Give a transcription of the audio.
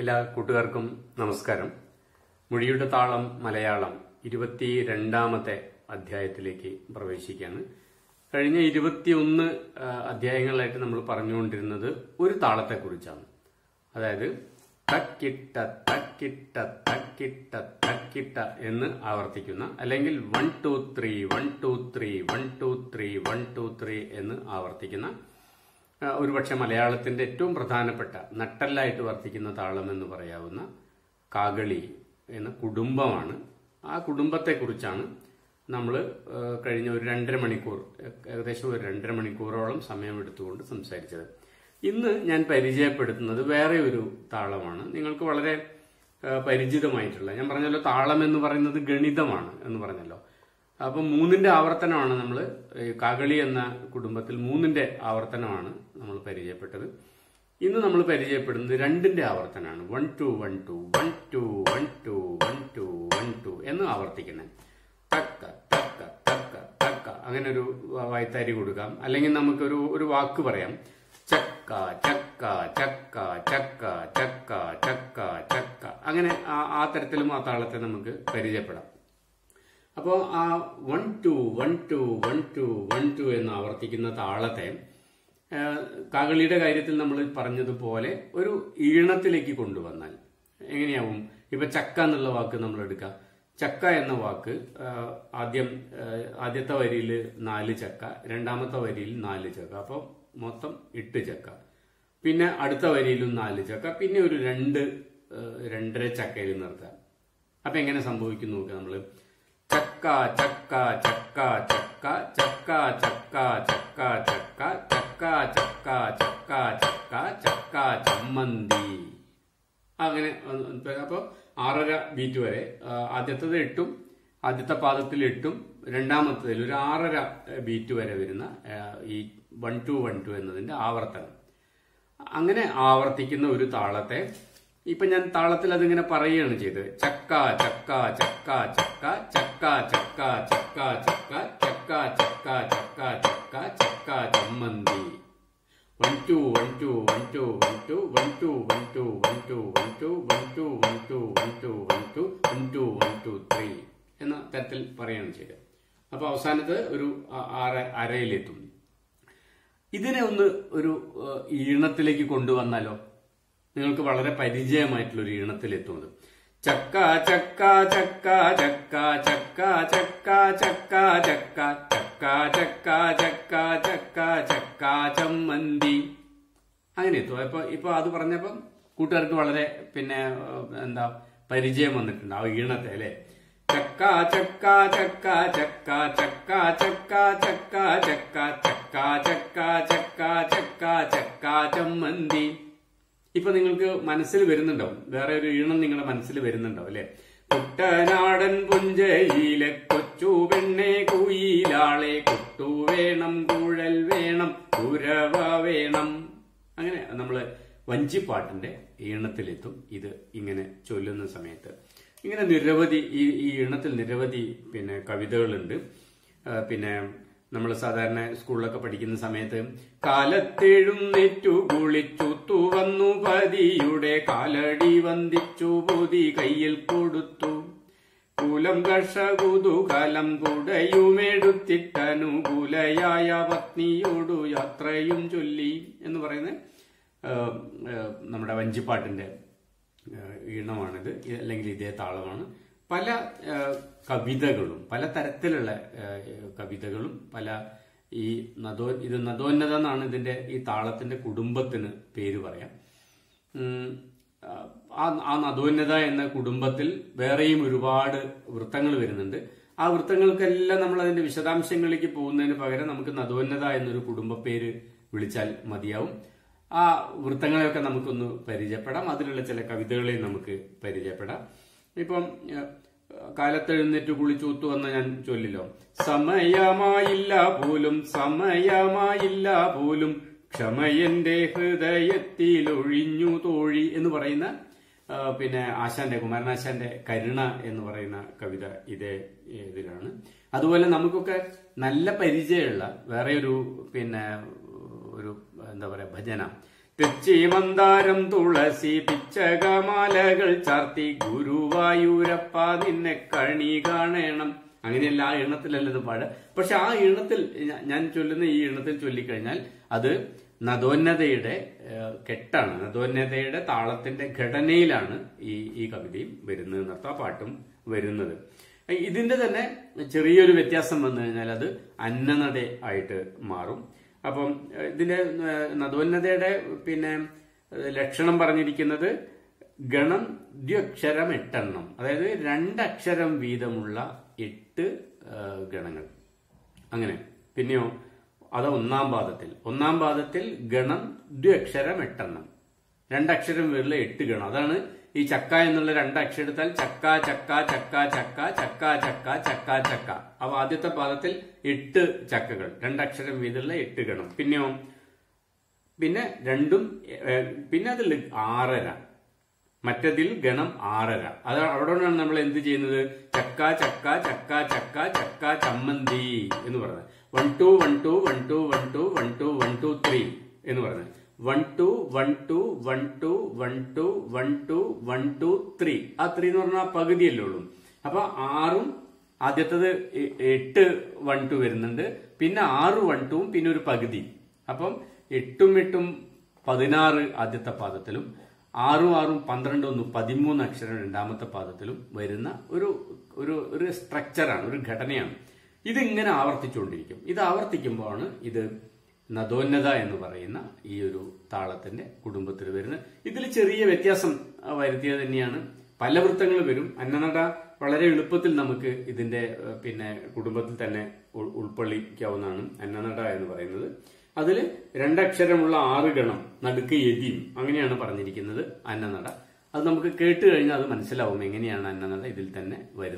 എല്ലാ കൂട്ടുകാർക്കും നമസ്കാരം മൊഴിയുടെ താളം മലയാളം ഇരുപത്തി രണ്ടാമത്തെ അധ്യായത്തിലേക്ക് പ്രവേശിക്കുകയാണ് കഴിഞ്ഞ ഇരുപത്തിയൊന്ന് ആ, അധ്യായങ്ങളായിട്ട് നമ്മൾ പറഞ്ഞുകൊണ്ടിരുന്നത് ഒരു താളത്തെക്കുറിച്ചാണ് അതായത് തക്കിട്ട തക്കിട്ട തക്കിട്ട തക്കിട്ട എന്ന് ആവർത്തിക്കുന്ന അല്ലെങ്കിൽ one two three one two three one two three one two three എന്ന് ആവർത്തിക്കുന്ന ആ, ഒരുപക്ഷെ മലയാളത്തിന്റെ ഏറ്റവും പ്രധാനപ്പെട്ട നട്ടല്ലായിട്ട് വർത്തിക്കുന്ന താളം എന്ന് പറയാവുന്ന കാകളി എന്ന കുടുംബമാണ് ആ കുടുംബത്തെക്കുറിച്ചാണ് നമ്മൾ കഴിഞ്ഞ ഒരു രണ്ടര മണിക്കൂർ ഏകദേശം ഒരു രണ്ടര മണിക്കൂറോളം സമയമെടുത്തുകൊണ്ട് സംസാരിച്ചത് ഇന്ന് ഞാൻ പരിചയപ്പെടുത്തുന്നത് വേറെ ഒരു താളമാണ് നിങ്ങൾക്ക് വളരെ ആ, പരിചിതമായിട്ടുള്ള ഞാൻ പറഞ്ഞല്ലോ താളം എന്ന് പറയുന്നത് ഗണിതമാണ് എന്ന് പറഞ്ഞല്ലോ അപ്പൊ മൂന്നിന്റെ ആവർത്തനമാണ് നമ്മൾ കാകളി എന്ന കുടുംബത്തിൽ മൂന്നിന്റെ ആവർത്തനമാണ് നമ്മൾ പരിചയപ്പെട്ടത് ഇന്ന് നമ്മൾ പരിചയപ്പെടുന്നത് രണ്ടിന്റെ ആവർത്തനമാണ് one two one two one two one two one two one two എന്ന് ആവർത്തിക്കുന്നത് തക്ക തക്ക തക്ക തക്ക അങ്ങനെ ഒരു വായ്ത്താരി കൊടുക്കാം അല്ലെങ്കിൽ നമുക്കൊരു ഒരു വാക്ക് പറയാം ചക്ക ചക്ക ചക്ക ചക്ക ചക്ക ചക്ക ചക്ക അങ്ങനെ ആ- ആ തരത്തിലും ആ താളത്തെ നമുക്ക് പരിചയപ്പെടാം അപ്പോൾ ആ one two one two one two one two എന്ന് ആവർത്തിക്കുന്ന താളത്തെ ആ, കാകളിയുടെ കാര്യത്തിൽ നമ്മൾ പറഞ്ഞതുപോലെ ഒരു ഈണത്തിലേക്ക് കൊണ്ടുവന്നാൽ എങ്ങനെയാവും ഇപ്പൊ ചക്ക എന്നുള്ള വാക്ക് നമ്മൾ എടുക്കാം ചക്ക എന്ന വാക്ക് ആ, ആദ്യം ആ, ആദ്യത്തെ വരിയിൽ നാല് ചക്ക രണ്ടാമത്തെ വരിയിൽ നാല് ചക്ക അപ്പോൾ മൊത്തം എട്ട് ചക്ക പിന്നെ അടുത്ത വരിയിലും നാല് ചക്ക പിന്നെ ഒരു രണ്ട് ആ, രണ്ടര ചക്കയിൽ നിർത്താം അപ്പൊ എങ്ങനെ സംഭവിക്കും നോക്കുക നമ്മള് ചക്ക ചക്ക ചക്ക ചക്ക ചക്ക ചക്ക ചക്ക ചക്ക ചക്ക ചക്ക ചക്ക ചക്ക ചക്ക ചമ്മന്തി അങ്ങനെ അപ്പോൾ ആറര ബീറ്റ് വരെ ആ, ആദ്യത്തത് എട്ടും ആദ്യത്തെ പാദത്തിൽ എട്ടും രണ്ടാമത്തതിൽ ഒരു ആറര ബീറ്റ് വരെ വരുന്ന ആ, ഈ വൺ ടു വൺ ടു എന്നതിന്റെ ആവർത്തനം അങ്ങനെ ആവർത്തിക്കുന്ന ഒരു താളത്തെ ഇപ്പൊ ഞാൻ താളത്തിൽ അതിങ്ങനെ പറയുകയാണ് ചെയ്തത് ചക്ക ചക്ക ചക്ക ചക്ക ചക്ക ചക്ക ചക്ക ചക്ക ചക്ക ചക്ക ചക്ക ചക്ക ചക്ക ചമ്മന്തി one two one two one two one two one two one two one two one two one two one two one two one two one two one two three എന്ന തരത്തിൽ പറയുകയാണ് ചെയ്തത് അപ്പൊ അവസാനത്ത് ഒരു ആ- ആറ് അരയിലെത്തും ഇതിനെ ഒന്ന് ഒരു ഏഹ്, ഈണത്തിലേക്ക് കൊണ്ടുവന്നാലോ നിങ്ങൾക്ക് വളരെ പരിചയമായിട്ടുള്ള ഒരു ഈണത്തിലെത്തുന്നത് ചക്ക ചക്ക ചക്ക ചക്ക ചക്ക ചക്ക ചക്ക ചക്ക ചക്ക ചക്ക ചക്ക ചക്ക ചക്ക ചമ്മന്തി അങ്ങനെ എത്തും അപ്പൊ ഇപ്പൊ അത് പറഞ്ഞപ്പം കൂട്ടുകാർക്ക് വളരെ പിന്നെ ഏഹ്, എന്താ പരിചയം വന്നിട്ടുണ്ട് ആ ഈണത്തെ അല്ലെ ചക്ക ചക്ക ചക്ക ചക്ക ചക്ക ചക്ക ചക്ക ചക്ക ചക്ക ചക്ക ചക്ക ചക്ക ചക്ക ചമ്മന്തി ഇപ്പൊ നിങ്ങൾക്ക് മനസ്സിൽ വരുന്നുണ്ടാവും വേറെ ഒരു ഈണം നിങ്ങളുടെ മനസ്സിൽ വരുന്നുണ്ടാവും അല്ലെ കുട്ടനാടൻ പുഞ്ചയിലെ കൊച്ചു പെണ്ണെ കുയിലാളെ കുട്ടു വേണം കുഴൽ വേണം കുരവ വേണം അങ്ങനെ നമ്മള് വഞ്ചിപ്പാട്ടിന്റെ ഈണത്തിലെത്തും ഇത് ഇങ്ങനെ ചൊല്ലുന്ന സമയത്ത് ഇങ്ങനെ നിരവധി ഈ ഈ ഈണത്തിൽ നിരവധി പിന്നെ കവിതകളുണ്ട് ആ, പിന്നെ നമ്മൾ സാധാരണ സ്കൂളിലൊക്കെ പഠിക്കുന്ന സമയത്ത് കാലത്തെഴുന്നേറ്റു കുളിച്ചു വന്നു പതിയുടെ കാലടി വന്ദിച്ചു പൊതി കയ്യിൽ കൊടുത്തു കുലം കർഷകുതുകലം കുടയുമെടുത്തിട്ടനുകൂലയായ പത്നിയോടു യാത്രയും ചൊല്ലി എന്ന് പറയുന്ന ആ, ആ, നമ്മുടെ വഞ്ചിപ്പാട്ടിന്റെ ആ, ഈണമാണിത് ഇത് അല്ലെങ്കിൽ ഇതേ താളമാണ് പല ആ, കവിതകളും പല തരത്തിലുള്ള ആ, കവിതകളും പല ഈ നദോ ഇത് നദോന്നത എന്നാണ് ഇതിന്റെ ഈ താളത്തിന്റെ കുടുംബത്തിന് പേര് പറയാം ഉം, ആ ആ നദോന്നത എന്ന കുടുംബത്തിൽ വേറെയും ഒരുപാട് വൃത്തങ്ങൾ വരുന്നുണ്ട് ആ വൃത്തങ്ങൾക്കെല്ലാം നമ്മൾ അതിന്റെ വിശദാംശങ്ങളിലേക്ക് പോകുന്നതിന് പകരം നമുക്ക് നദോന്നത എന്നൊരു കുടുംബ പേര് വിളിച്ചാൽ മതിയാവും ആ വൃത്തങ്ങളെയൊക്കെ നമുക്കൊന്ന് പരിചയപ്പെടാം അതിലുള്ള ചില കവിതകളെയും നമുക്ക് പരിചയപ്പെടാം ഇപ്പം ഏഹ്, കാലത്തെഴുന്നേറ്റ് കുളിച്ചൂത്തു എന്ന് ഞാൻ ചൊല്ലില്ലോ സമയമായില്ല പോലും സമയമായില്ല പോലും ക്ഷമയന്റെ ഹൃദയത്തിൽ ഒഴിഞ്ഞു തോഴി എന്ന് പറയുന്ന ആ, പിന്നെ ആശാന്റെ കുമാരനാശാന്റെ കരുണ എന്ന് പറയുന്ന കവിത ഇതേ ഇതിലാണ് അതുപോലെ നമുക്കൊക്കെ നല്ല പരിചയമുള്ള വേറെ ഒരു പിന്നെ ഒരു എന്താ പറയാ ഭജന തെച്ചി മന്ദാരം തുളസി പിച്ചകമാലകൾ ചാർത്തി ഗുരുവായൂരപ്പ നിന്നെ കണി കാണണം അങ്ങനെയല്ല ആ ഈണത്തിലല്ല ഇത് പാടുക പക്ഷെ ആ ഈണത്തിൽ ഞ- ഞാൻ ചൊല്ലുന്ന ഈ ഈണത്തിൽ ചൊല്ലിക്കഴിഞ്ഞാൽ അത് നദോന്നതയുടെ ഏഹ്, കെട്ടാണ് നദോന്നതയുടെ താളത്തിന്റെ ഘടനയിലാണ് ഈ ഈ കവിതയും വരുന്നത് എന്നർത്ഥം ആ പാട്ടും വരുന്നത് ഇതിന്റെ തന്നെ ചെറിയൊരു വ്യത്യാസം വന്നു കഴിഞ്ഞാൽ അത് അന്നനട ആയിട്ട് മാറും അപ്പം ഏഹ്, ഇതിന്റെ ഏഹ്, നദോന്നതയുടെ പിന്നെ ഏഹ്, ലക്ഷണം പറഞ്ഞിരിക്കുന്നത് ഗണം ദ്വക്ഷരം എട്ടെണ്ണം അതായത് രണ്ടക്ഷരം വീതമുള്ള എട്ട് ഏഹ്, ഗണങ്ങൾ അങ്ങനെ പിന്നെയോ അത് ഒന്നാം പാദത്തിൽ ഒന്നാം പാദത്തിൽ ഗണം ദ്വക്ഷരം എട്ടെണ്ണം രണ്ടക്ഷരം വീട്ടിലെ എട്ട് ഗണം അതാണ് ഈ ചക്ക എന്നുള്ള രണ്ടക്ഷരം എടുത്താൽ ചക്ക ചക്ക ചക്ക ചക്ക ചക്ക ചക്ക ചക്ക ചക്ക അപ്പൊ ആദ്യത്തെ പാദത്തിൽ എട്ട് ചക്കകൾ രണ്ടക്ഷരം വീതമുള്ള എട്ട് ഗണം പിന്നെയോ പിന്നെ രണ്ടും ഏഹ്, പിന്നെ അതിൽ ആറര മറ്റതിൽ ഗണം ആറര അത് അവിടെയാണ് നമ്മൾ എന്ത് ചെയ്യുന്നത് ചക്ക ചക്ക ചക്ക ചക്ക ചക്ക ചമ്മന്തി എന്ന് പറഞ്ഞത് one two one two one two one two one two one two three എന്ന് പറഞ്ഞത് one two one two one two one two one two one two three ആ ത്രീ എന്ന് പറഞ്ഞാൽ ആ പകുതിയല്ലേ ഉള്ളൂ അപ്പൊ ആറും ആദ്യത്തത് എ- എട്ട് വൺ ടു വരുന്നുണ്ട് പിന്നെ ആറ് വൺ ടുവും പിന്നെ ഒരു പകുതി അപ്പം എട്ടും എട്ടും പതിനാറ് ആദ്യത്തെ പാദത്തിലും ആറും ആറും പന്ത്രണ്ട് ഒന്ന് പതിമൂന്ന് അക്ഷരം രണ്ടാമത്തെ പാദത്തിലും വരുന്ന ഒരു ഒരു ഒരു സ്ട്രക്ചറാണ് ഒരു ഘടനയാണ് ഇതിങ്ങനെ ആവർത്തിച്ചുകൊണ്ടിരിക്കും ഇത് ആവർത്തിക്കുമ്പോഴാണ് ഇത് നദോന്നത എന്ന് പറയുന്ന ഈ ഒരു താളത്തിന്റെ കുടുംബത്തിൽ വരുന്നത് ഇതിൽ ചെറിയ വ്യത്യാസം ആ, വരുത്തിയത് തന്നെയാണ് പല വൃത്തങ്ങൾ വരും അന്നനട വളരെ എളുപ്പത്തിൽ നമുക്ക് ഇതിന്റെ ഏഹ്, പിന്നെ കുടുംബത്തിൽ തന്നെ ഉൾ- ഉൾക്കൊള്ളിക്കാവുന്നതാണ് അന്നനട എന്ന് പറയുന്നത് അതിൽ രണ്ടക്ഷരമുള്ള ആറ് ഗണം നടുക്ക് യതിയും അങ്ങനെയാണ് പറഞ്ഞിരിക്കുന്നത് അന്നനട അത് നമുക്ക് കേട്ട് കഴിഞ്ഞാൽ അത് മനസ്സിലാവും എങ്ങനെയാണ് അന്നനട ഇതിൽ തന്നെ വരുന്നത്